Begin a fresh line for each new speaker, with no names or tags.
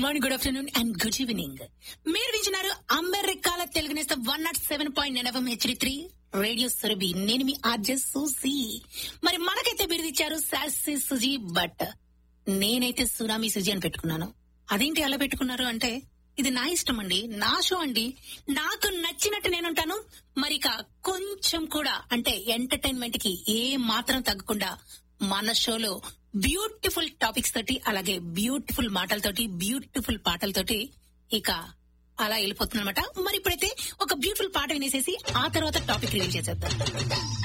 morning good afternoon and good evening మీరు వింటున్నారు అమెరికాల తెలుగు నేస్త one nought seven point nine FM HD three radio Surabhi నేను మీ ఆర్జెస్ సూసి మరి మనకైతే బిరుదు ఇచ్చారు సాసి సుజీ బట్ నేనైతే సునామీ సుజీ అని పెట్టుకున్నాను అదేంటి అలా పెట్టుకున్నారు అంటే ఇది నా ఇష్టం అండి నా షో అండి నాకు నచ్చినట్టు నేనుంటాను మరి ఇక కొంచెం కూడా అంటే ఎంటర్టైన్మెంట్ కి ఏ మాత్రం తగ్గకుండా మన షోలో బ్యూటిఫుల్ టాపిక్స్ తోటి అలాగే బ్యూటిఫుల్ మాటలతోటి బ్యూటిఫుల్ పాటలతోటి ఇక అలా వెళ్ళిపోతుందన్నమాట మరి ఇప్పుడైతే ఒక బ్యూటిఫుల్ పాట వినేసేసి ఆ తర్వాత టాపిక్ రివీల్ చేసేద్దాం